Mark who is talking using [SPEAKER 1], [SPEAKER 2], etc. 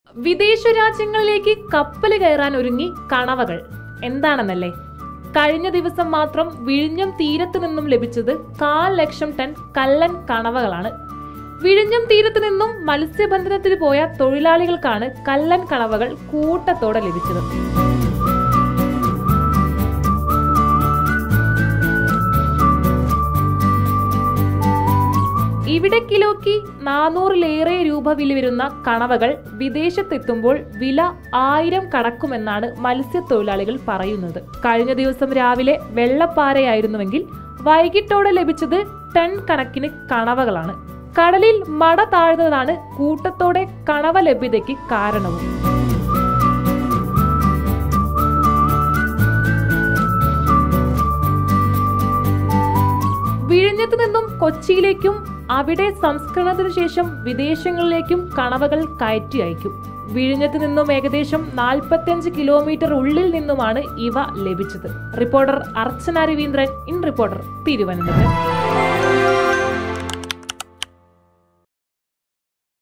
[SPEAKER 1] വിദേശ രാജ്യങ്ങളിലേക്ക് കപ്പൽ കയറാൻ ഒരുങ്ങി കണവകൾ എന്താണെന്നല്ലേ കഴിഞ്ഞ ദിവസം മാത്രം വിഴിഞ്ഞം തീരത്ത് നിന്നും ലഭിച്ചത് കാൽ ലക്ഷം ടൺ കള്ളൻ കണവകളാണ് വിഴിഞ്ഞം തീരത്ത് നിന്നും മത്സ്യബന്ധനത്തിന് പോയ തൊഴിലാളികൾക്കാണ് കള്ളൻ കണവകൾ കൂട്ടത്തോടെ ലഭിച്ചത് ഇവിടെ കിലോയ്ക്ക് നാനൂറിലേറെ രൂപ വില വരുന്ന കണവകൾ വിദേശത്തെത്തുമ്പോൾ വില ആയിരം കടക്കുമെന്നാണ് മത്സ്യത്തൊഴിലാളികൾ പറയുന്നത് കഴിഞ്ഞ ദിവസം രാവിലെ വെള്ളപ്പാരയായിരുന്നുവെങ്കിൽ വൈകിട്ടോടെ ലഭിച്ചത് ടൺ കണക്കിന് കണവകളാണ് കടലിൽ മട താഴ്ന്നതാണ് കൂട്ടത്തോടെ കണവ ലഭ്യതയ്ക്ക് കാരണവും വിഴിഞ്ഞത്ത് നിന്നും കൊച്ചിയിലേക്കും അവിടെ സംസ്കരണത്തിനു ശേഷം വിദേശങ്ങളിലേക്കും കണവകൾ കയറ്റി അയക്കും വിഴിഞ്ഞത്ത് നിന്നും ഏകദേശം നാൽപ്പത്തിയഞ്ച് കിലോമീറ്റർ ഉള്ളിൽ നിന്നുമാണ് ഇവ ലഭിച്ചത് reporter Archana Raveendran in reporter Thiruvananthapuram